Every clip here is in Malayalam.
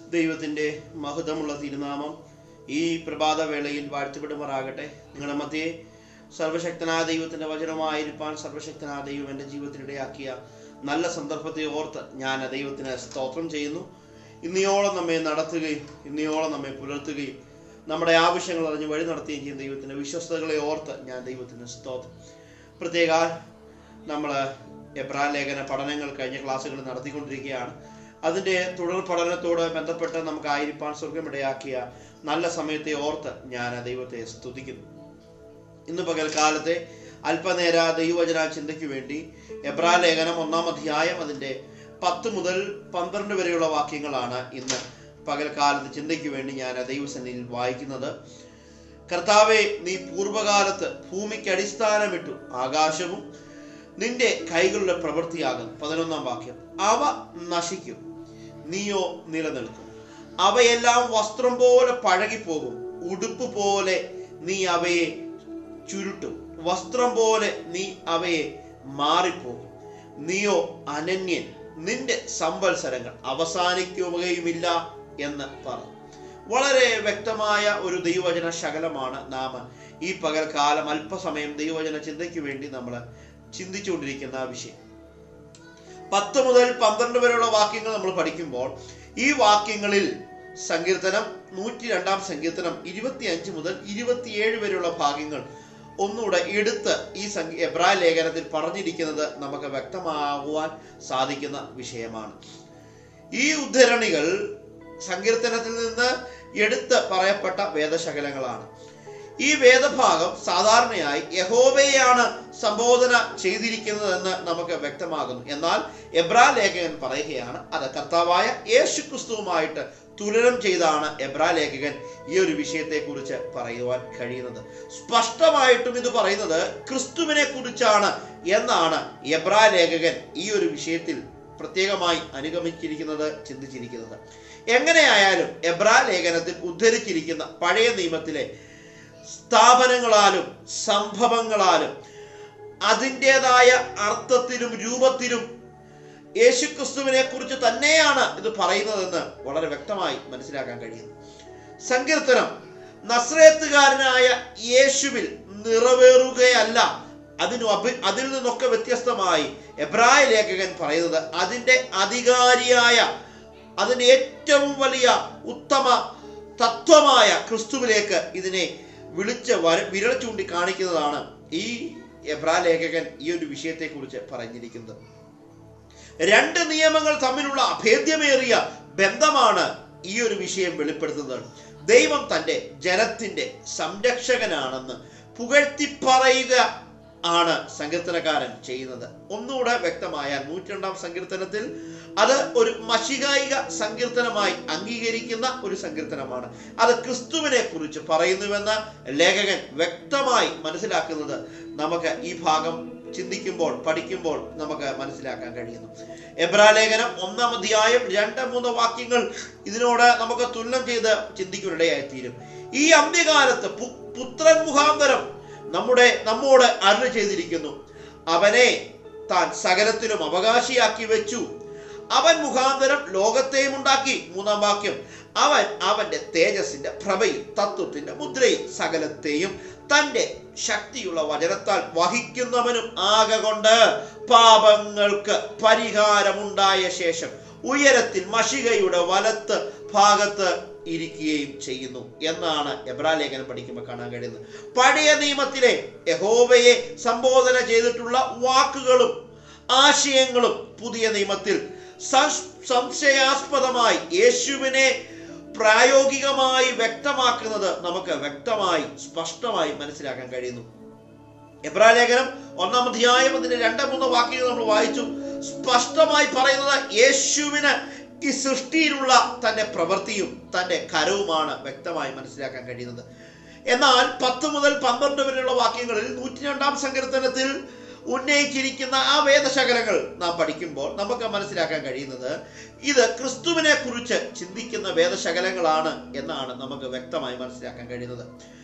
ദൈവത്തിൻ്റെ മഹത്വമുള്ള തിരുനാമം ഈ പ്രഭാത വേളയിൽ വാഴ്ത്തപ്പെടുമാറാകട്ടെ നിങ്ങളുടെ മധ്യേ സർവശക്തനായ ദൈവത്തിൻ്റെ വചനമായിരിക്കാൻ സർവശക്തനായ ദൈവം എൻ്റെ ജീവിതത്തിനിടയാക്കിയ നല്ല സന്ദർഭത്തെ ഓർത്ത് ഞാൻ ആ ദൈവത്തിന് സ്തോത്രം ചെയ്യുന്നു ഇന്നിയോളം നമ്മെ നടത്തുകയും ഇന്നിയോളം നമ്മെ പുലർത്തുകയും നമ്മുടെ ആവശ്യങ്ങൾ അറിഞ്ഞ് വഴി നടത്തുകയും ചെയ്യുന്ന ദൈവത്തിൻ്റെ വിശ്വസ്തകളെ ഓർത്ത് ഞാൻ ദൈവത്തിന് സ്തോത്രം പ്രത്യേക നമ്മൾ എബ്രാ ലേഖന പഠനങ്ങൾ കഴിഞ്ഞ ക്ലാസ്സുകൾ നടത്തിക്കൊണ്ടിരിക്കുകയാണ് അതിൻ്റെ തുടർ പഠനത്തോട് ബന്ധപ്പെട്ട് നമുക്ക് ആയിരിക്കാൻ സ്വർഗമിടയാക്കിയ നല്ല സമയത്തെ ഓർത്ത് ഞാൻ ആ ദൈവത്തെ സ്തുതിക്കുന്നു ഇന്ന് പകൽക്കാലത്തെ അല്പനേര ദൈവവചന ചിന്തയ്ക്ക് വേണ്ടി എബ്രാ ലേഖനം ഒന്നാം അധ്യായം അതിൻ്റെ പത്ത് മുതൽ പന്ത്രണ്ട് വരെയുള്ള വാക്യങ്ങളാണ് ഇന്ന് പകൽക്കാലത്ത് ചിന്തയ്ക്ക് വേണ്ടി ഞാൻ ആ ദൈവസന്നിധിയിൽ വായിക്കുന്നത് കർത്താവെ നീ പൂർവകാലത്ത് ഭൂമിക്ക് അടിസ്ഥാനമിട്ടു ആകാശവും നിന്റെ കൈകളുടെ പ്രവൃത്തിയാകും പതിനൊന്നാം വാക്യം അവ നശിക്കും നീയോ നിലനിൽക്കും അവയെല്ലാം വസ്ത്രം പോലെ പഴകിപ്പോകും ഉടുപ്പ് പോലെ നീ അവയെ ചുരുട്ടും വസ്ത്രം പോലെ നീ അവയെ മാറിപ്പോകും നീയോ അനന്യൻ നിന്റെ സംവത്സരങ്ങൾ അവസാനിക്കുകയുമില്ല എന്ന് പറഞ്ഞു വളരെ വ്യക്തമായ ഒരു ദൈവവചന ശകലമാണ് നാം ഈ പകൽക്കാലം അല്പസമയം ദൈവവചന ചിന്തയ്ക്ക് വേണ്ടി നമ്മൾ ചിന്തിച്ചുകൊണ്ടിരിക്കുന്ന വിഷയം പത്ത് മുതൽ പന്ത്രണ്ട് വരെയുള്ള വാക്യങ്ങൾ നമ്മൾ പഠിക്കുമ്പോൾ ഈ വാക്യങ്ങളിൽ സങ്കീർത്തനം നൂറ്റി രണ്ടാം സങ്കീർത്തനം ഇരുപത്തി അഞ്ച് മുതൽ ഇരുപത്തിയേഴ് വരെയുള്ള ഭാഗങ്ങൾ ഒന്നുകൂടെ എടുത്ത് ഈ സംഗീ എബ്രായ ലേഖനത്തിൽ പറഞ്ഞിരിക്കുന്നത് നമുക്ക് വ്യക്തമാകുവാൻ സാധിക്കുന്ന വിഷയമാണ് ഈ ഉദ്ധരണികൾ സങ്കീർത്തനത്തിൽ നിന്ന് എടുത്ത് പറയപ്പെട്ട വേദശകലങ്ങളാണ് ഈ വേദഭാഗം സാധാരണയായി യഹോവയെയാണ് സംബോധന ചെയ്തിരിക്കുന്നതെന്ന് നമുക്ക് വ്യക്തമാകുന്നു എന്നാൽ എബ്രാ ലേഖകൻ പറയുകയാണ് അത് കർത്താവായ യേശു ക്രിസ്തുവുമായിട്ട് തുലനം ചെയ്താണ് എബ്രാ ലേഖകൻ ഈ ഒരു വിഷയത്തെക്കുറിച്ച് പറയുവാൻ കഴിയുന്നത് സ്പഷ്ടമായിട്ടും ഇത് പറയുന്നത് ക്രിസ്തുവിനെ കുറിച്ചാണ് എന്നാണ് എബ്രാ ലേഖകൻ ഈ ഒരു വിഷയത്തിൽ പ്രത്യേകമായി അനുഗമിച്ചിരിക്കുന്നത് ചിന്തിച്ചിരിക്കുന്നത് എങ്ങനെയായാലും എബ്രാ ലേഖനത്തിൽ ഉദ്ധരിച്ചിരിക്കുന്ന പഴയ നിയമത്തിലെ സ്ഥാപനങ്ങളാലും സംഭവങ്ങളാലും അതിൻ്റെതായ അർത്ഥത്തിലും രൂപത്തിലും യേശുക്രിസ്തുവിനെ കുറിച്ച് തന്നെയാണ് ഇത് പറയുന്നതെന്ന് വളരെ വ്യക്തമായി മനസ്സിലാക്കാൻ കഴിയുന്നു സങ്കീർത്തനം നസ്രേത്തുകാരനായ യേശുവിൽ നിറവേറുകയല്ല അതിനു അഭി അതിൽ നിന്നൊക്കെ വ്യത്യസ്തമായി എബ്രായ ലേഖകൻ പറയുന്നത് അതിൻ്റെ അധികാരിയായ അതിന് ഏറ്റവും വലിയ ഉത്തമ തത്വമായ ക്രിസ്തുവിലേക്ക് ഇതിനെ വിളിച്ച് വര വിരൽ ചൂണ്ടി കാണിക്കുന്നതാണ് ഈ എബ്രാ ലേഖകൻ ഈ ഒരു വിഷയത്തെക്കുറിച്ച് പറഞ്ഞിരിക്കുന്നത് രണ്ട് നിയമങ്ങൾ തമ്മിലുള്ള അഭേദ്യമേറിയ ബന്ധമാണ് ഈ ഒരു വിഷയം വെളിപ്പെടുത്തുന്നത് ദൈവം തൻ്റെ ജനത്തിൻ്റെ സംരക്ഷകനാണെന്ന് പുകഴ്ത്തി പറയുക ആണ് സങ്കീർത്തനക്കാരൻ ചെയ്യുന്നത് ഒന്നുകൂടെ വ്യക്തമായാൽ നൂറ്റിരണ്ടാം സങ്കീർത്തനത്തിൽ അത് ഒരു മഷികായിക സങ്കീർത്തനമായി അംഗീകരിക്കുന്ന ഒരു സങ്കീർത്തനമാണ് അത് ക്രിസ്തുവിനെ കുറിച്ച് പറയുന്നുവെന്ന് ലേഖകൻ വ്യക്തമായി മനസ്സിലാക്കുന്നത് നമുക്ക് ഈ ഭാഗം ചിന്തിക്കുമ്പോൾ പഠിക്കുമ്പോൾ നമുക്ക് മനസ്സിലാക്കാൻ കഴിയുന്നു എബ്രാ ലേഖനം ഒന്നാം അധ്യായം രണ്ട് മൂന്ന് വാക്യങ്ങൾ ഇതിനോട് നമുക്ക് തുലനം ചെയ്ത് ചിന്തിക്കുന്നിടയായിത്തീരും ഈ അന്ത്യകാലത്ത് പു- പുത്രൻ മുഖാന്തരം നമ്മുടെ നമ്മോട് അരുളി ചെയ്തിരിക്കുന്നു അവനെ താൻ സകലത്തിലും അവകാശിയാക്കി വെച്ചു അവൻ മുഖാന്തരം ലോകത്തെയും ഉണ്ടാക്കി മൂന്നാം വാക്യം അവൻ അവന്റെ തേജസ്സിന്റെ പ്രഭയും തത്വത്തിന്റെ മുദ്രയും സകലത്തെയും തന്റെ ശക്തിയുള്ള വചനത്താൽ വഹിക്കുന്നവനും ആകകൊണ്ട് പാപങ്ങൾക്ക് പരിഹാരമുണ്ടായ ശേഷം ഉയരത്തിൽ മഷികയുടെ വലത്ത് ഭാഗത്ത് ഇരിക്കുകയും ചെയ്യുന്നു എന്നാണ് എബ്രാ ലേഖനം പഠിക്കുമ്പോൾ കാണാൻ കഴിയുന്നത് പഴയ നിയമത്തിലെ യഹോവയെ സംബോധന ചെയ്തിട്ടുള്ള വാക്കുകളും ആശയങ്ങളും പുതിയ നിയമത്തിൽ സംശ- സംശയാസ്പദമായി യേശുവിനെ പ്രായോഗികമായി വ്യക്തമാക്കുന്നത് നമുക്ക് വ്യക്തമായി സ്പഷ്ടമായി മനസ്സിലാക്കാൻ കഴിയുന്നു എബ്രാ ലേഖനം ഒന്നാം അധ്യായം അതിന്റെ രണ്ട് മൂന്ന് വാക്യങ്ങൾ നമ്മൾ വായിച്ചു സ്പഷ്ടമായി പറയുന്നത് യേശുവിന് ഈ സൃഷ്ടിയിലുള്ള തന്റെ പ്രവൃത്തിയും തന്റെ കരവുമാണ് വ്യക്തമായി മനസ്സിലാക്കാൻ കഴിയുന്നത് എന്നാൽ പത്ത് മുതൽ പന്ത്രണ്ട് വരെയുള്ള വാക്യങ്ങളിൽ നൂറ്റി രണ്ടാം സങ്കീർത്തനത്തിൽ ഉന്നയിച്ചിരിക്കുന്ന ആ വേദശകലങ്ങൾ നാം പഠിക്കുമ്പോൾ നമുക്ക് മനസ്സിലാക്കാൻ കഴിയുന്നത് ഇത് ക്രിസ്തുവിനെ കുറിച്ച് ചിന്തിക്കുന്ന വേദശകലങ്ങളാണ് എന്നാണ് നമുക്ക് വ്യക്തമായി മനസ്സിലാക്കാൻ കഴിയുന്നത്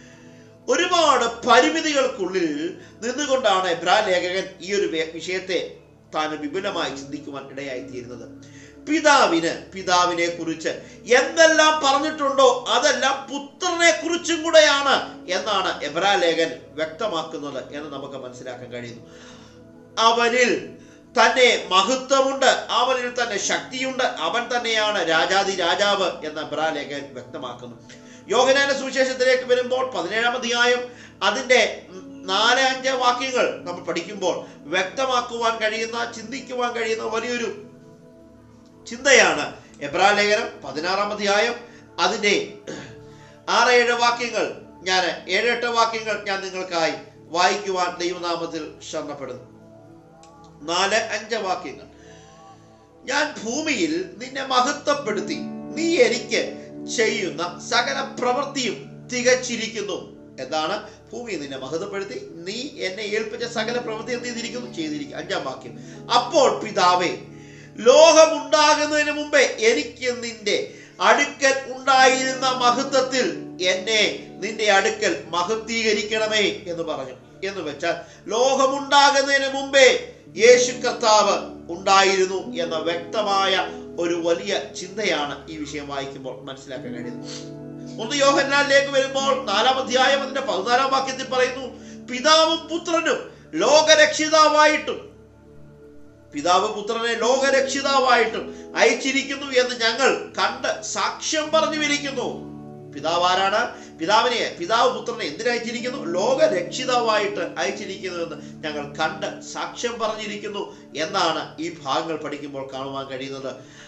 ഒരുപാട് പരിമിതികൾക്കുള്ളിൽ നിന്നുകൊണ്ടാണ് എബ്രാ ലേഖകൻ ഈ ഒരു വേ- വിഷയത്തെ താൻ വിപുലമായി ചിന്തിക്കുവാൻ ഇടയായിത്തീരുന്നത് പിതാവിന് പിതാവിനെ കുറിച്ച് എന്തെല്ലാം പറഞ്ഞിട്ടുണ്ടോ അതെല്ലാം പുത്രനെ കുറിച്ചും കൂടെയാണ് എന്നാണ് എബ്രാ ലേഖൻ വ്യക്തമാക്കുന്നത് എന്ന് നമുക്ക് മനസ്സിലാക്കാൻ കഴിയുന്നു അവനിൽ തന്നെ മഹത്വമുണ്ട് അവനിൽ തന്നെ ശക്തിയുണ്ട് അവൻ തന്നെയാണ് രാജാതി രാജാവ് എന്ന എബ്രാ ലേഖൻ വ്യക്തമാക്കുന്നു യോഹനാന സുവിശേഷത്തിലേക്ക് വരുമ്പോൾ പതിനേഴാം അധ്യായം അതിന്റെ നാല് അഞ്ച് വാക്യങ്ങൾ നമ്മൾ പഠിക്കുമ്പോൾ വ്യക്തമാക്കുവാൻ കഴിയുന്ന ചിന്തിക്കുവാൻ കഴിയുന്ന വലിയൊരു ചിന്തയാണ് എബ്രാ ലേഖനം പതിനാറാം അധ്യായം അതിന്റെ ആറ് ഏഴ് വാക്യങ്ങൾ ഞാൻ ഏഴ് എട്ട് വാക്യങ്ങൾ ഞാൻ നിങ്ങൾക്കായി വായിക്കുവാൻ ദൈവനാമത്തിൽ ശരണപ്പെടുന്നു നാല് അഞ്ച് വാക്യങ്ങൾ ഞാൻ ഭൂമിയിൽ നിന്നെ മഹത്വപ്പെടുത്തി നീ എനിക്ക് ചെയ്യുന്ന സകല പ്രവൃത്തിയും തികച്ചിരിക്കുന്നു എന്താണ് ഭൂമിയിൽ നിന്നെ മഹത്വപ്പെടുത്തി നീ എന്നെ ഏൽപ്പിച്ച സകല പ്രവൃത്തി എന്ത് ചെയ്തിരിക്കുന്നു ചെയ്തിരിക്കും അഞ്ചാം വാക്യം അപ്പോൾ പിതാവേ ലോകമുണ്ടാകുന്നതിന് മുമ്പേ എനിക്ക് നിന്റെ അടുക്കൽ ഉണ്ടായിരുന്ന മഹത്വത്തിൽ എന്നെ നിന്റെ അടുക്കൽ മഹത്വീകരിക്കണമേ എന്ന് പറഞ്ഞു എന്ന് വെച്ചാൽ ലോകമുണ്ടാകുന്നതിന് മുമ്പേ യേശു കർത്താവ് ഉണ്ടായിരുന്നു എന്ന വ്യക്തമായ ഒരു വലിയ ചിന്തയാണ് ഈ വിഷയം വായിക്കുമ്പോൾ മനസ്സിലാക്കാൻ കഴിയുന്നത് ഒന്ന് യോഹന്നാലിലേക്ക് വരുമ്പോൾ നാലാം അധ്യായം അതിന്റെ പതിനാലാം വാക്യത്തിൽ പറയുന്നു പിതാവും പുത്രനും ലോകരക്ഷിതാവായിട്ടും പിതാവ് പുത്രനെ ലോകരക്ഷിതാവായിട്ടും അയച്ചിരിക്കുന്നു എന്ന് ഞങ്ങൾ കണ്ട് സാക്ഷ്യം പറഞ്ഞു ഇരിക്കുന്നു പിതാവ് ആരാണ് പിതാവിനെ പിതാവ് പുത്രനെ എന്തിനയച്ചിരിക്കുന്നു ലോകരക്ഷിതാവായിട്ട് അയച്ചിരിക്കുന്നു എന്ന് ഞങ്ങൾ കണ്ട് സാക്ഷ്യം പറഞ്ഞിരിക്കുന്നു എന്നാണ് ഈ ഭാഗങ്ങൾ പഠിക്കുമ്പോൾ കാണുവാൻ കഴിയുന്നത്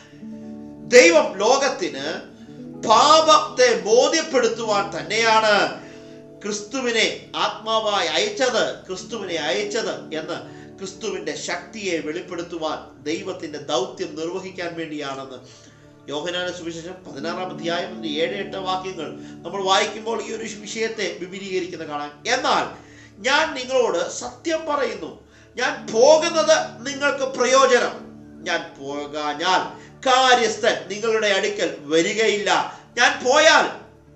ദൈവം ലോകത്തിന് പാപത്തെ ബോധ്യപ്പെടുത്തുവാൻ തന്നെയാണ് ക്രിസ്തുവിനെ ആത്മാവായി അയച്ചത് ക്രിസ്തുവിനെ അയച്ചത് എന്ന് ക്രിസ്തുവിന്റെ ശക്തിയെ വെളിപ്പെടുത്തുവാൻ ദൈവത്തിന്റെ ദൗത്യം നിർവഹിക്കാൻ വേണ്ടിയാണെന്ന് യോഹനാന സുവിശേഷം പതിനാറാം അധ്യായം അതിന്റെ ഏഴ് എട്ട് വാക്യങ്ങൾ നമ്മൾ വായിക്കുമ്പോൾ ഈ ഒരു വിഷയത്തെ വിപുലീകരിക്കുന്ന കാണാം എന്നാൽ ഞാൻ നിങ്ങളോട് സത്യം പറയുന്നു ഞാൻ പോകുന്നത് നിങ്ങൾക്ക് പ്രയോജനം ഞാൻ പോകാഞ്ഞാൽ കാര്യസ്ഥൻ നിങ്ങളുടെ അടുക്കൽ വരികയില്ല ഞാൻ പോയാൽ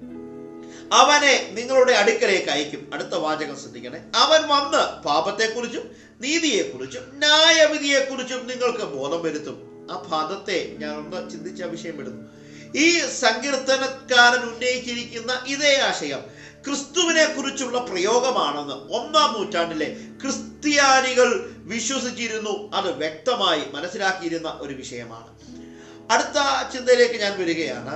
അവനെ നിങ്ങളുടെ അടുക്കലേക്ക് അയക്കും അടുത്ത വാചകം ശ്രദ്ധിക്കണേ അവൻ വന്ന് പാപത്തെക്കുറിച്ചും നീതിയെക്കുറിച്ചും ന്യായവിധിയെക്കുറിച്ചും നിങ്ങൾക്ക് ബോധം വരുത്തും ആ പദത്തെ ഞാൻ ഒന്ന് ചിന്തിച്ച വിഷയം എടുന്നു ഈ സങ്കീർത്തനക്കാരൻ ഉന്നയിച്ചിരിക്കുന്ന ഇതേ ആശയം ക്രിസ്തുവിനെ കുറിച്ചുള്ള പ്രയോഗമാണെന്ന് ഒന്നാം നൂറ്റാണ്ടിലെ ക്രിസ്ത്യാനികൾ വിശ്വസിച്ചിരുന്നു അത് വ്യക്തമായി മനസ്സിലാക്കിയിരുന്ന ഒരു വിഷയമാണ് അടുത്ത ചിന്തയിലേക്ക് ഞാൻ വരികയാണ്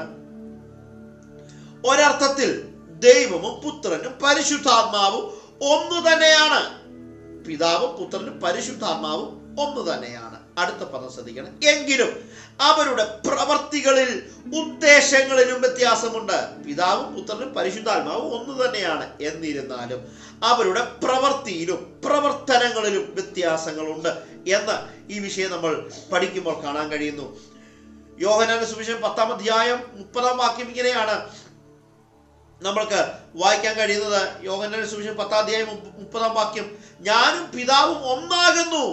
ഒരർത്ഥത്തിൽ ദൈവവും പുത്രനും പരിശുദ്ധാത്മാവും ഒന്നു തന്നെയാണ് പിതാവും പുത്രനും പരിശുദ്ധാത്മാവും ഒന്ന് തന്നെയാണ് അടുത്ത പദം ശ്രദ്ധിക്കണം എങ്കിലും അവരുടെ പ്രവർത്തികളിൽ ഉദ്ദേശങ്ങളിലും വ്യത്യാസമുണ്ട് പിതാവും പുത്രനും പരിശുദ്ധാത്മാവും ഒന്ന് തന്നെയാണ് എന്നിരുന്നാലും അവരുടെ പ്രവൃത്തിയിലും പ്രവർത്തനങ്ങളിലും വ്യത്യാസങ്ങളുണ്ട് എന്ന് ഈ വിഷയം നമ്മൾ പഠിക്കുമ്പോൾ കാണാൻ കഴിയുന്നു യോഹനാന്റെ സുവിശേഷം പത്താം അധ്യായം മുപ്പതാം വാക്യം ഇങ്ങനെയാണ് നമ്മൾക്ക് വായിക്കാൻ കഴിയുന്നത് യോഹന്നാന്റെ സുവിശേഷം പത്താം അധ്യായം മുപ്പ- മുപ്പതാം വാക്യം ഞാനും പിതാവും ഒന്നാകുന്നു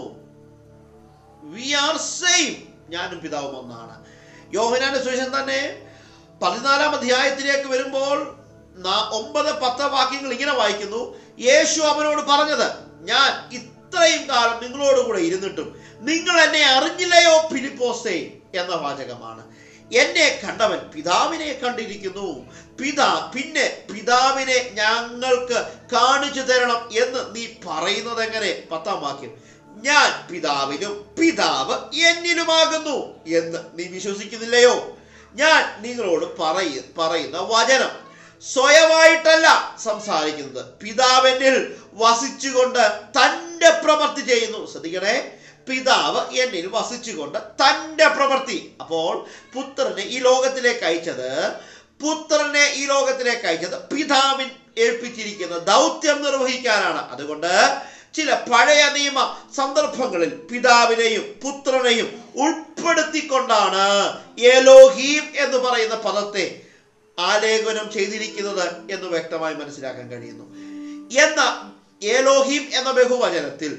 വി ആർ സെയിം ഞാനും പിതാവും ഒന്നാണ് യോഹനാന്റെ സുവിശേഷം തന്നെ പതിനാലാം അധ്യായത്തിലേക്ക് വരുമ്പോൾ നാ- ഒമ്പത് പത്ത് വാക്യങ്ങൾ ഇങ്ങനെ വായിക്കുന്നു യേശു അവനോട് പറഞ്ഞത് ഞാൻ ഇത്രയും കാലം നിങ്ങളോട് കൂടെ ഇരുന്നിട്ടും നിങ്ങൾ എന്നെ അറിഞ്ഞില്ലയോ ഫിലിപ്പോസേ എന്ന വാചകമാണ് എന്നെ കണ്ടവൻ പിതാവിനെ കണ്ടിരിക്കുന്നു പിതാ പിന്നെ പിതാവിനെ ഞങ്ങൾക്ക് കാണിച്ചു തരണം എന്ന് നീ പറയുന്നത് എങ്ങനെ പത്താം വാക്യം ഞാൻ പിതാവിലും പിതാവ് എന്നിലുമാകുന്നു എന്ന് നീ വിശ്വസിക്കുന്നില്ലയോ ഞാൻ നിങ്ങളോട് പറയ പറയുന്ന വചനം സ്വയമായിട്ടല്ല സംസാരിക്കുന്നത് പിതാവെന്നിൽ വസിച്ചുകൊണ്ട് തന്റെ പ്രവൃത്തി ചെയ്യുന്നു ശ്രദ്ധിക്കണേ പിതാവ് എന്നിൽ വസിച്ചുകൊണ്ട് തന്റെ പ്രവൃത്തി അപ്പോൾ പുത്രനെ ഈ ലോകത്തിലേക്ക് അയച്ചത് പുത്രനെ ഈ ലോകത്തിലേക്ക് അയച്ചത് പിതാവിൻ ഏൽപ്പിച്ചിരിക്കുന്ന ദൗത്യം നിർവഹിക്കാനാണ് അതുകൊണ്ട് ചില പഴയ നിയമ സന്ദർഭങ്ങളിൽ പിതാവിനെയും പുത്രനെയും ഉൾപ്പെടുത്തിക്കൊണ്ടാണ് എലോഹീം എന്ന് പറയുന്ന പദത്തെ ആലേഖനം ചെയ്തിരിക്കുന്നത് എന്ന് വ്യക്തമായി മനസ്സിലാക്കാൻ കഴിയുന്നു എന്ന ഏലോഹീം എന്ന ബഹുവചനത്തിൽ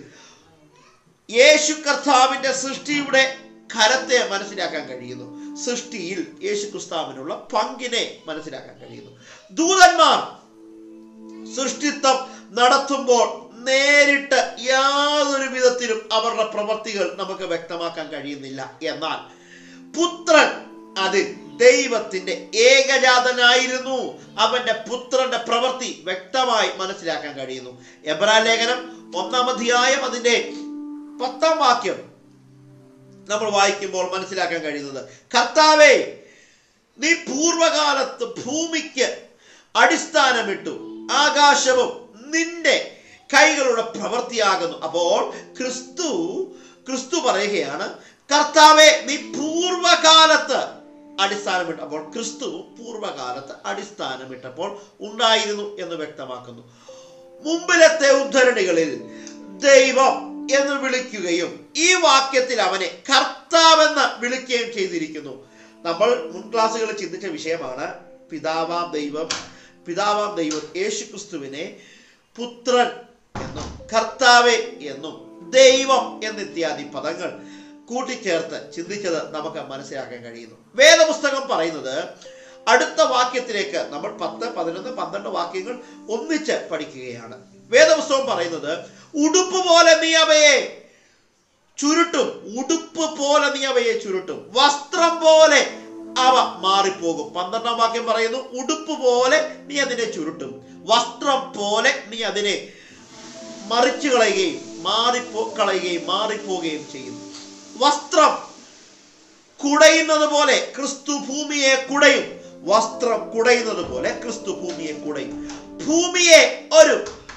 യേശു കർത്താവിന്റെ സൃഷ്ടിയുടെ ഖരത്തെ മനസ്സിലാക്കാൻ കഴിയുന്നു സൃഷ്ടിയിൽ യേശു ക്രിസ്താവിനുള്ള പങ്കിനെ മനസ്സിലാക്കാൻ കഴിയുന്നു ദൂതന്മാർ സൃഷ്ടിത്വം നടത്തുമ്പോൾ നേരിട്ട് യാതൊരു വിധത്തിലും അവരുടെ പ്രവർത്തികൾ നമുക്ക് വ്യക്തമാക്കാൻ കഴിയുന്നില്ല എന്നാൽ പുത്രൻ അത് ദൈവത്തിന്റെ ഏകജാതനായിരുന്നു അവന്റെ പുത്രന്റെ പ്രവൃത്തി വ്യക്തമായി മനസ്സിലാക്കാൻ കഴിയുന്നു എബ്രാ ലേഖനം ഒന്നാം അധ്യായം അതിന്റെ പത്താം വാക്യം നമ്മൾ വായിക്കുമ്പോൾ മനസ്സിലാക്കാൻ കഴിയുന്നത് കർത്താവേ നീ പൂർവകാലത്ത് ഭൂമിക്ക് അടിസ്ഥാനമിട്ടു ആകാശവും നിന്റെ കൈകളുടെ പ്രവൃത്തിയാകുന്നു അപ്പോൾ ക്രിസ്തു ക്രിസ്തു പറയുകയാണ് കർത്താവെ നീ പൂർവകാലത്ത് അടിസ്ഥാനമിട്ടു അപ്പോൾ ക്രിസ്തു പൂർവകാലത്ത് അടിസ്ഥാനമിട്ടപ്പോൾ ഉണ്ടായിരുന്നു എന്ന് വ്യക്തമാക്കുന്നു മുമ്പിലത്തെ ഉദ്ധരണികളിൽ ദൈവം എന്ന് വിളിക്കുകയും ഈ വാക്യത്തിൽ അവനെ കർത്താവെന്ന് വിളിക്കുകയും ചെയ്തിരിക്കുന്നു നമ്മൾ മുൻ ക്ലാസ്സുകളിൽ ചിന്തിച്ച വിഷയമാണ് പിതാവാം ദൈവം പിതാവാം ദൈവം യേശു ക്രിസ്തുവിനെ പുത്രൻ എന്നും കർത്താവെ എന്നും ദൈവം എന്നിത്യാദി പദങ്ങൾ കൂട്ടിച്ചേർത്ത് ചിന്തിച്ചത് നമുക്ക് മനസ്സിലാക്കാൻ കഴിയുന്നു വേദപുസ്തകം പറയുന്നത് അടുത്ത വാക്യത്തിലേക്ക് നമ്മൾ പത്ത് പതിനൊന്ന് പന്ത്രണ്ട് വാക്യങ്ങൾ ഒന്നിച്ച് പഠിക്കുകയാണ് വേദപുസ്തകം പറയുന്നത് ഉടുപ്പ് പോലെ നീ അവയെ ചുരുട്ടും ഉടുപ്പ് പോലെ നീ അവയെ ചുരുട്ടും വസ്ത്രം പോലെ അവ മാറിപ്പോകും പന്ത്രണ്ടാം വാക്യം പറയുന്നു ഉടുപ്പ് പോലെ നീ അതിനെ ചുരുട്ടും വസ്ത്രം പോലെ നീ അതിനെ മറിച്ചു കളയുകയും മാറിപ്പോ കളയുകയും മാറിപ്പോവുകയും ചെയ്യും വസ്ത്രം കുടയുന്നത് പോലെ ക്രിസ്തു ഭൂമിയെ കുടയും വസ്ത്രം കുടയുന്നത് പോലെ ക്രിസ്തു ഭൂമിയെ കുടയും ഭൂമിയെ ഒരു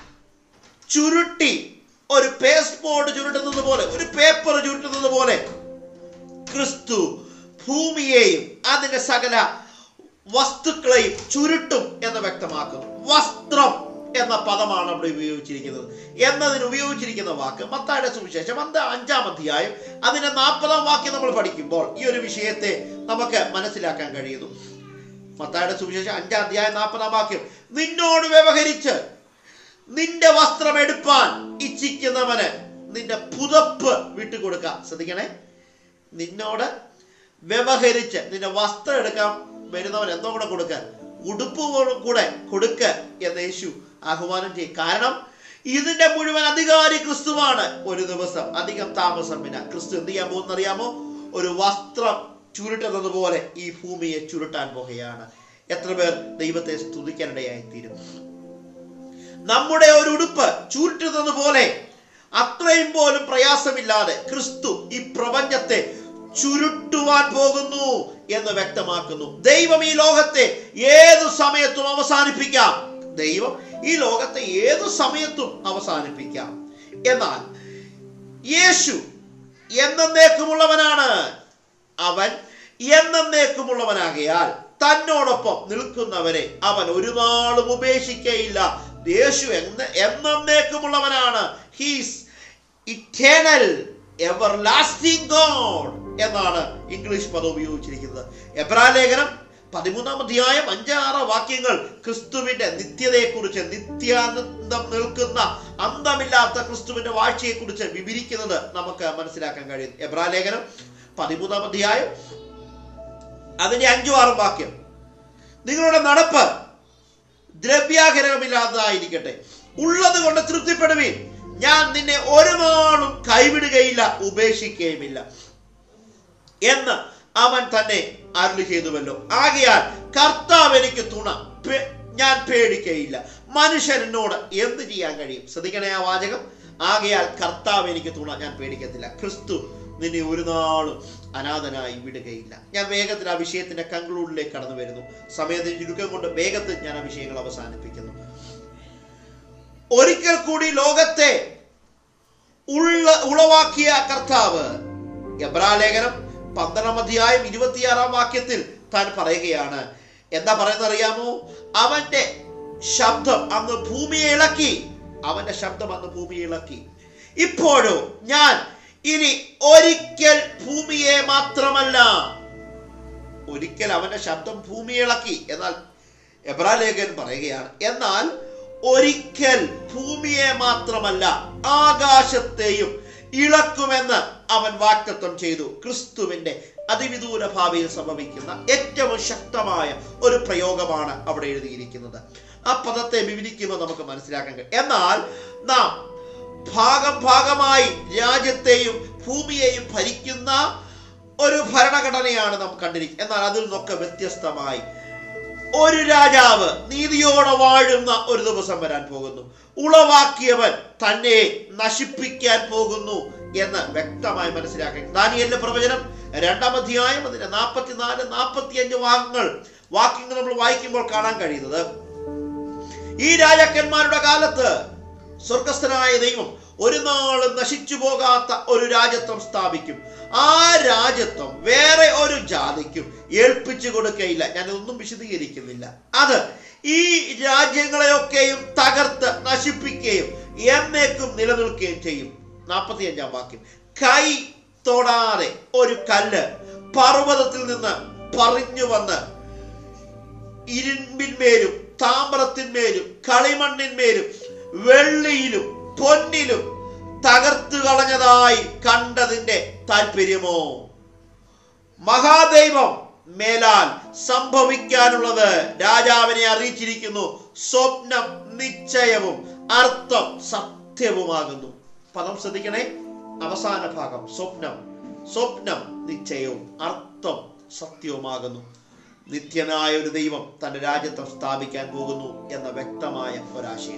ചുരുട്ടി ഒരു പേസ്റ്റ് ബോർഡ് ചുരുട്ടുന്നത് പോലെ ഒരു പേപ്പർ ചുരുട്ടുന്നത് പോലെ ക്രിസ്തു ഭൂമിയെയും അതിന്റെ സകല വസ്തുക്കളെയും ചുരുട്ടും എന്ന് വ്യക്തമാക്കുന്നു വസ്ത്രം എന്ന പദമാണ് അവിടെ ഉപയോഗിച്ചിരിക്കുന്നത് എന്നതിന് ഉപയോഗിച്ചിരിക്കുന്ന വാക്ക് മത്തായുടെ സുവിശേഷം അന്ത അഞ്ചാം അധ്യായം അതിന്റെ നാൽപ്പതാം വാക്യം നമ്മൾ പഠിക്കുമ്പോൾ ഈ ഒരു വിഷയത്തെ നമുക്ക് മനസ്സിലാക്കാൻ കഴിയുന്നു മത്തായുടെ സുവിശേഷം അഞ്ചാം അധ്യായം നാൽപ്പതാം വാക്യം നിന്നോട് വ്യവഹരിച്ച് നിന്റെ വസ്ത്രം എടുപ്പാൻ ഇച്ഛിക്കുന്നവന് നിന്റെ പുതപ്പ് വിട്ടുകൊടുക്ക ശ്രദ്ധിക്കണേ നിന്നോട് വ്യവഹരിച്ച് നിന്റെ വസ്ത്രം എടുക്കാൻ വരുന്നവൻ എന്തോ കൂടെ കൊടുക്ക ഉടുപ്പ് പോലും കൂടെ കൊടുക്ക എന്ന് യേശു ആഹ്വാനം ചെയ്യും കാരണം ഇതിന്റെ മുഴുവൻ അധികാരി ക്രിസ്തുവാണ് ഒരു ദിവസം അധികം താമസം പിന്നെ ക്രിസ്തു എന്ത് ചെയ്യാൻ പോകുന്നറിയാമോ ഒരു വസ്ത്രം ചുരുട്ടുന്നത് പോലെ ഈ ഭൂമിയെ ചുരുട്ടാൻ പോകുകയാണ് എത്ര പേർ ദൈവത്തെ സ്തുതിക്കാനിടയായി തീരും നമ്മുടെ ഒരു ഉടുപ്പ് ചുരുട്ടുന്നത് പോലെ അത്രയും പോലും പ്രയാസമില്ലാതെ ക്രിസ്തു ഈ പ്രപഞ്ചത്തെ ചുരുട്ടുവാൻ പോകുന്നു എന്ന് വ്യക്തമാക്കുന്നു ദൈവം ഈ ലോകത്തെ ഏതു സമയത്തും അവസാനിപ്പിക്കാം ദൈവം ഈ ലോകത്തെ ഏതു സമയത്തും അവസാനിപ്പിക്കാം എന്നാൽ യേശു എന്നേക്കുമുള്ളവനാണ് അവൻ എന്നേക്കുമുള്ളവനാകയാൽ തന്നോടൊപ്പം നിൽക്കുന്നവരെ അവൻ ഒരു നാളും ഉപേക്ഷിക്കയില്ല യേശു എന്ന എന്നേക്കുമുള്ളവനാണ് he's eternal everlasting God എന്നാണ് ഇംഗ്ലീഷ് പദം ഉപയോഗിച്ചിരിക്കുന്നത് എബ്രാ ലേഖനം പതിമൂന്നാം അധ്യായം അഞ്ചാറ് വാക്യങ്ങൾ ക്രിസ്തുവിന്റെ നിത്യതയെക്കുറിച്ച് നിത്യാനന്ദം നിൽക്കുന്ന അന്തമില്ലാത്ത ക്രിസ്തുവിന്റെ വാഴ്ചയെക്കുറിച്ച് വിവരിക്കുന്നത് നമുക്ക് മനസ്സിലാക്കാൻ കഴിയും എബ്രാ ലേഖനം പതിമൂന്നാം അധ്യായം അതിന്റെ അഞ്ചു ആറും വാക്യം നിങ്ങളുടെ നടപ്പ് ദ്രവ്യാഗ്രഹമില്ലാത്തതായിരിക്കട്ടെ ഉള്ളത് കൊണ്ട് തൃപ്തിപ്പെടുവീൻ ഞാൻ നിന്നെ ഒരു നാളും കൈവിടുകയില്ല ഉപേക്ഷിക്കുകയുമില്ല എന്ന് അവൻ തന്നെ അരുളി ചെയ്തുവല്ലോ ആകയാൽ കർത്താവ് എനിക്ക് തുണ പേ- ഞാൻ പേടിക്കയില്ല മനുഷ്യൻ എന്നോട് എന്ത് ചെയ്യാൻ കഴിയും ശ്രദ്ധിക്കണേ ആ വാചകം ആകയാൽ കർത്താവ് എനിക്ക് തുണ ഞാൻ പേടിക്കത്തില്ല ക്രിസ്തു നിന്നെ ഒരു നാളും അനാഥനായി വിടുകയില്ല ഞാൻ വേഗത്തിൽ ആ വിഷയത്തിന്റെ കൺക്ലൂഡിലേക്ക് കടന്നു വരുന്നു സമയത്തിന് ചുരുക്കം കൊണ്ട് വേഗത്തിൽ ഞാൻ ആ വിഷയങ്ങൾ അവസാനിപ്പിക്കുന്നു ഒരിക്കൽ കൂടി ലോകത്തെ ഉള്ള ഉളവാക്കിയ കർത്താവ് എബ്രാലേഖനം പന്ത്രണ്ടാം അധ്യായം ഇരുപത്തിയാറാം വാക്യത്തിൽ താൻ പറയുകയാണ് എന്താ പറയുന്നത് അറിയാമോ അവന്റെ ശബ്ദം അന്ന് ഭൂമിയെ ഇളക്കി അവന്റെ ശബ്ദം അന്ന് ഭൂമിയെ ഇളക്കി ഇപ്പോഴോ ഞാൻ ഇനി ഒരിക്കൽ ഭൂമിയെ മാത്രമല്ല ഒരിക്കൽ അവന്റെ ശബ്ദം ഭൂമിയെ ഇളക്കി എന്നാൽ എബ്രാലേഖൻ പറയുകയാണ് എന്നാൽ ഒരിക്കൽ ഭൂമിയെ മാത്രമല്ല ആകാശത്തെയും ഇളക്കുമെന്ന് അവൻ വാക്തത്വം ചെയ്തു ക്രിസ്തുവിന്റെ അതിവിദൂര ഭാവിയിൽ സംഭവിക്കുന്ന ഏറ്റവും ശക്തമായ ഒരു പ്രയോഗമാണ് അവിടെ എഴുതിയിരിക്കുന്നത് ആ പദത്തെ വിവരിക്കുമ്പോൾ നമുക്ക് മനസ്സിലാക്കാൻ കഴിയും എന്നാൽ നാം ഭാഗം ഭാഗമായി രാജ്യത്തെയും ഭൂമിയെയും ഭരിക്കുന്ന ഒരു ഭരണഘടനയാണ് നാം കണ്ടിരിക്കുന്നത് എന്നാൽ അതിൽ നിന്നൊക്കെ വ്യത്യസ്തമായി ഒരു രാജാവ് നീതിയോടെ വാഴുന്ന ഒരു ദിവസം വരാൻ പോകുന്നു ഉളവാക്കിയവൻ തന്നെ നശിപ്പിക്കാൻ പോകുന്നു എന്ന് വ്യക്തമായി മനസ്സിലാക്കി ദാനിയലിന്റെ പ്രവചനം രണ്ടാം അധ്യായം അതിന്റെ നാൽപ്പത്തിനാല് നാൽപ്പത്തി അഞ്ച് വാക്യങ്ങൾ വാക്യങ്ങൾ നമ്മൾ വായിക്കുമ്പോൾ കാണാൻ കഴിയുന്നത് ഈ രാജാക്കന്മാരുടെ കാലത്ത് സ്വർഗസ്ഥനായ ദൈവം ഒരു നാളും നശിച്ചു പോകാത്ത ഒരു രാജ്യത്വം സ്ഥാപിക്കും ആ രാജ്യത്വം വേറെ ഒരു ജാതിക്കും ഏൽപ്പിച്ചു കൊടുക്കയില്ല ഞാനൊന്നും വിശദീകരിക്കുന്നില്ല അത് ഈ രാജ്യങ്ങളെയൊക്കെയും തകർത്ത് നശിപ്പിക്കുകയും എന്നേക്കും നിലനിൽക്കുകയും ചെയ്യും നാൽപ്പത്തി അഞ്ചാം വാക്യം കൈ തൊടാതെ ഒരു കല്ല് പർവ്വതത്തിൽ നിന്ന് പറഞ്ഞു വന്ന് ഇരുമ്പിന്മേലും താമ്രത്തിന്മേലും കളിമണ്ണിന്മേലും വെള്ളിയിലും പൊന്നിലും തകർത്തു കളഞ്ഞതായി കണ്ടതിന്റെ താല്പര്യമോ മഹാദൈവം മേലാൽ സംഭവിക്കാനുള്ളത് രാജാവിനെ അറിയിച്ചിരിക്കുന്നു സ്വപ്നം നിശ്ചയവും അർത്ഥം സത്യവുമാകുന്നു പദം ശ്രദ്ധിക്കണേ അവസാന ഭാഗം സ്വപ്നം സ്വപ്നം നിശ്ചയവും അർത്ഥം സത്യവുമാകുന്നു നിത്യനായ ഒരു ദൈവം തന്റെ രാജ്യത്വം സ്ഥാപിക്കാൻ പോകുന്നു എന്ന വ്യക്തമായ ഒരാശയം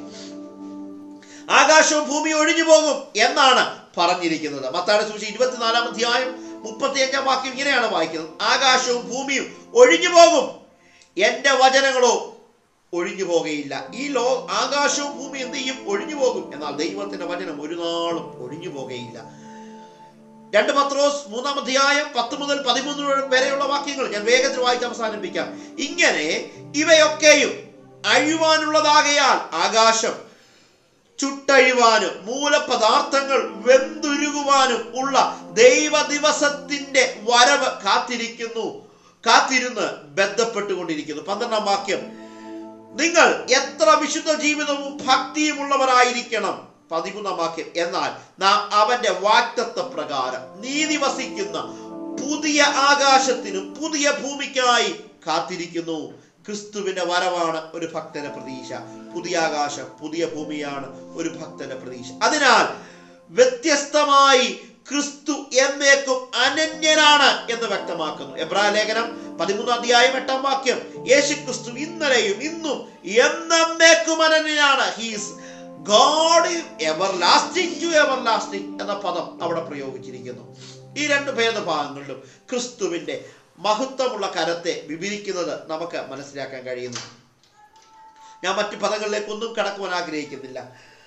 ആകാശവും ഭൂമിയും ഒഴിഞ്ഞു പോകും എന്നാണ് പറഞ്ഞിരിക്കുന്നത് മത്താടെ സൂചി ഇരുപത്തിനാലാം അധ്യായം മുപ്പത്തിയഞ്ചാം വാക്യം ഇങ്ങനെയാണ് വായിക്കുന്നത് ആകാശവും ഭൂമിയും ഒഴിഞ്ഞു പോകും എന്റെ വചനങ്ങളോ ഒഴിഞ്ഞു പോകുകയില്ല ഈ ലോ ആകാശവും ഭൂമി എന്ത് ചെയ്യും ഒഴിഞ്ഞു പോകും എന്നാൽ ദൈവത്തിന്റെ വചനം ഒരു നാളും ഒഴിഞ്ഞു പോകുകയില്ല രണ്ട് പത്രോസ് മൂന്നാം അധ്യായം പത്ത് മുതൽ പതിമൂന്ന് വരെയുള്ള വാക്യങ്ങൾ ഞാൻ വേഗത്തിൽ വായിച്ച് അവസാനിപ്പിക്കാം ഇങ്ങനെ ഇവയൊക്കെയും അഴിവാനുള്ളതാകയാൽ ആകാശം ചുട്ടഴിവാനും മൂലപദാർത്ഥങ്ങൾ വെന്തുരുകുവാനും ഉള്ള ദൈവ ദിവസത്തിന്റെ വരവ് കാത്തിരിക്കുന്നു കാത്തിരുന്ന് ബന്ധപ്പെട്ടുകൊണ്ടിരിക്കുന്നു പന്ത്രണ്ടാം വാക്യം നിങ്ങൾ എത്ര വിശുദ്ധ ജീവിതവും ഭക്തിയുമുള്ളവരായിരിക്കണം പതിമൂന്നാം വാക്യം എന്നാൽ നാം അവന്റെ വാക്തത്വ പ്രകാരം നീതി വസിക്കുന്ന പുതിയ ആകാശത്തിനും പുതിയ ഭൂമിക്കായി കാത്തിരിക്കുന്നു ക്രിസ്തുവിന്റെ വരവാണ് ഒരു ഭക്തന്റെ പ്രതീക്ഷ പുതിയ ആകാശം പുതിയ ഭൂമിയാണ് ഒരു ഭക്തന്റെ പ്രതീക്ഷ അതിനാൽ വ്യത്യസ്തമായി ക്രിസ്തു എന്നേക്കും അനന്യനാണ് എന്ന് വ്യക്തമാക്കുന്നു എബ്രാ ലേഖനം പതിമൂന്നാം അധ്യായം എട്ടാം വാക്യം യേശു ക്രിസ്തു ഇന്നലെയും ഇന്നും എന്നേക്കും അനന്യനാണ് he's God everlasting to everlasting എന്ന പദം അവിടെ പ്രയോഗിച്ചിരിക്കുന്നു ഈ രണ്ട് ഭേദഭാഗങ്ങളിലും ക്രിസ്തുവിന്റെ മഹത്വമുള്ള കരത്തെ വിവരിക്കുന്നത് നമുക്ക് മനസ്സിലാക്കാൻ കഴിയുന്നു ഞാൻ മറ്റു പദങ്ങളിലേക്കൊന്നും കടക്കുവാൻ ആഗ്രഹിക്കുന്നില്ല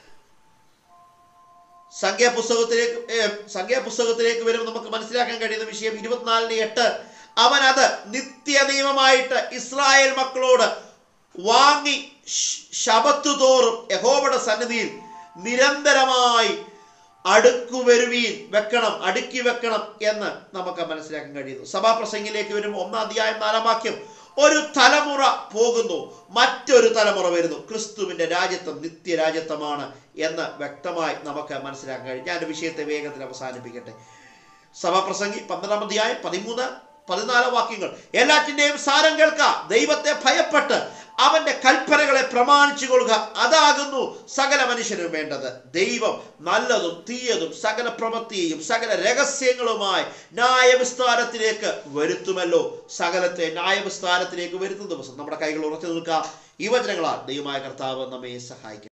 സംഖ്യാപുസ്തകത്തിലേക്ക് ഏർ, സംഖ്യാപുസ്തകത്തിലേക്ക് വരും നമുക്ക് മനസ്സിലാക്കാൻ കഴിയുന്ന വിഷയം ഇരുപത്തിനാലിന് എട്ട് അവൻ അത് നിത്യ നിയമമായിട്ട് ഇസ്രായേൽ മക്കളോട് വാങ്ങി ശ- ശബത്ത് തോറും യഹോവയുടെ സന്നിധിയിൽ നിരന്തരമായി അടുക്കുവരുവീൻ വെക്കണം അടുക്കി വെക്കണം എന്ന് നമുക്ക് മനസ്സിലാക്കാൻ കഴിയുന്നു സഭാപ്രസംഗിലേക്ക് വരുമ്പോൾ ഒന്നാം അധ്യായം നാലാം വാക്യം ഒരു തലമുറ പോകുന്നു മറ്റൊരു തലമുറ വരുന്നു ക്രിസ്തുവിന്റെ രാജ്യത്വം നിത്യരാജ്യത്വമാണ് എന്ന് വ്യക്തമായി നമുക്ക് മനസ്സിലാക്കാൻ കഴിയും ഞാൻ എൻ്റെ വിഷയത്തെ വേഗത്തിൽ അവസാനിപ്പിക്കട്ടെ സഭാപ്രസംഗി പന്ത്രണ്ടാം അധ്യായം പതിമൂന്ന് പതിനാല് വാക്യങ്ങൾ എല്ലാറ്റിന്റെയും സാരം കേൾക്ക ദൈവത്തെ ഭയപ്പെട്ട് അവന്റെ കൽപ്പനകളെ പ്രമാണിച്ചു കൊള്ളുക അതാകുന്നു സകല മനുഷ്യനും വേണ്ടത് ദൈവം നല്ലതും തീയതും സകല പ്രവൃത്തിയെയും സകല രഹസ്യങ്ങളുമായി ന്യായവിസ്താരത്തിലേക്ക് വരുത്തുമല്ലോ സകലത്തെ ന്യായവിസ്താരത്തിലേക്ക് വരുത്തുന്ന ദിവസം നമ്മുടെ കൈകൾ ഉറച്ചു നിൽക്കുക ഈ വചനങ്ങളാൽ ദൈവമായ കർത്താവ് നമ്മെ സഹായിക്കും